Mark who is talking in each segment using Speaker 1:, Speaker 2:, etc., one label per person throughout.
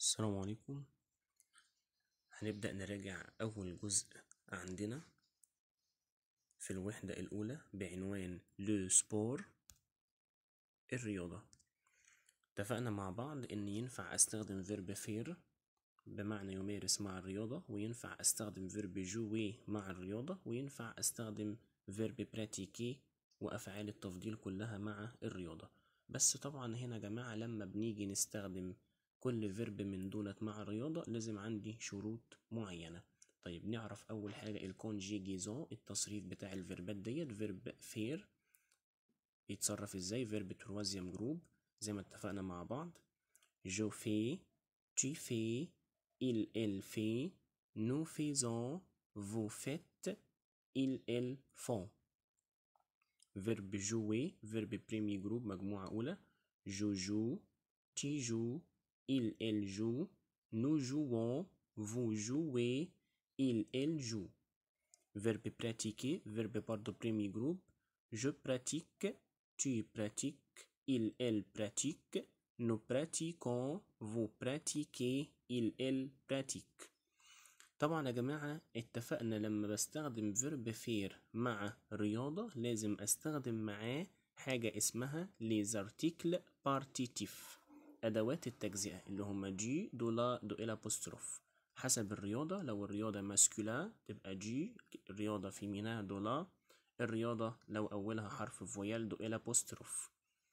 Speaker 1: السلام عليكم هنبدأ نراجع أول جزء عندنا في الوحدة الأولى بعنوان لو سبور الرياضة اتفقنا مع بعض إن ينفع أستخدم فيرب فير بمعنى يمارس مع الرياضة وينفع أستخدم فيرب جوي مع الرياضة وينفع أستخدم فيرب براتيكي وأفعال التفضيل كلها مع الرياضة بس طبعا هنا يا جماعة لما بنيجي نستخدم كل فيرب من دولت مع الرياضة لازم عندي شروط معينة طيب نعرف أول حاجة الكونجيجيزون التصريف بتاع الفيربات ديت فيرب فير يتصرف ازاي فيرب تروازيام جروب زي ما اتفقنا مع بعض جو في tu fais il elle fait nous faisons vous faites ils elles font فيرب jouer فيرب بريمي جروب مجموعة أولى جو جو tu joues il elle joue nous jouons vous jouez il elle joue verbe pratiquer verbe برضه بريمي جروب je pratique tu pratiques il elle pratique nous pratiquons vous pratiquez il elle pratique طبعا يا جماعة اتفقنا لما بستخدم فيرب فير مع رياضة لازم استخدم معاه حاجة اسمها les articles partitifs أدوات التجزئة اللي هما جي دولا دو إلى بوستروف حسب الرياضة لو الرياضة ماسكولا تبقى جي الرياضة فيمينا دولا الرياضة لو أولها حرف فويال دو إلى بوستروف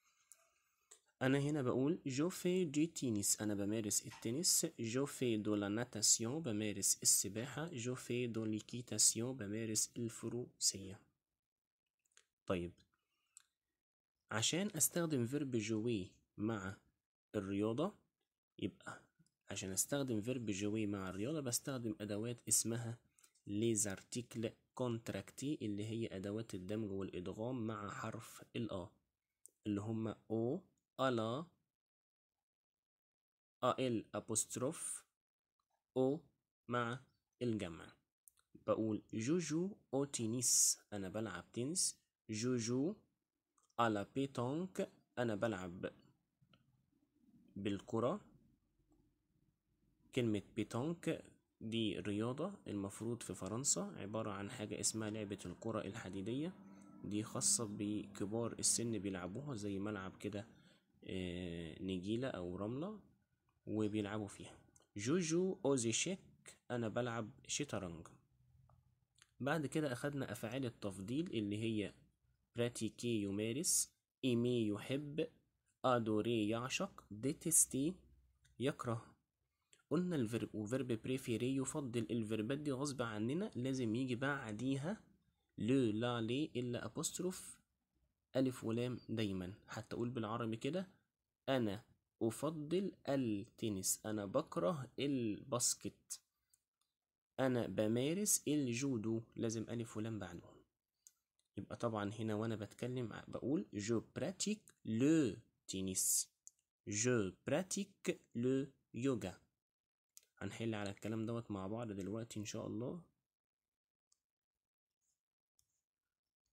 Speaker 1: أنا هنا بقول جو في دي تينيس أنا بمارس التنس جو في دو لا ناتاسيون بمارس السباحة جو في دو ليكيتاسيون بمارس الفروسية طيب عشان أستخدم فيرب جوي مع الرياضة يبقى عشان استخدم فيرب جوي مع الرياضة بستخدم أدوات اسمها les articles contractés اللي هي أدوات الدمج والإدغام مع حرف الآ اللي هما أو ألا أل أبوستروف أو مع الجمع بقول جوجو أو تنس أنا بلعب تنس جوجو على بيتونك أنا بلعب بالكرة كلمة بيتونك دي رياضة المفروض في فرنسا عبارة عن حاجة اسمها لعبة الكرة الحديدية دي خاصة بكبار السن بيلعبوها زي ملعب كده نجيلة أو رملة وبيلعبوا فيها جوجو أوزيشيك أنا بلعب شطرنج بعد كده أخدنا أفعال التفضيل اللي هي براتيكي يمارس إيمي يحب أدوري يعشق ديتستي يكره قلنا الفيرب وفيرب بريفيري يفضل الفيربات دي غصب عننا لازم يجي بعديها لو لا لي إلا أبوستروف ألف ولام دايما حتى أقول بالعربي كده أنا أفضل التنس أنا بكره الباسكت أنا بمارس الجودو لازم ألف ولام بعدهم يبقى طبعا هنا وأنا بتكلم بقول جو براتيك لو تنس جو براتيك لو يوجا هنحل على الكلام دوت مع بعض دلوقتي إن شاء الله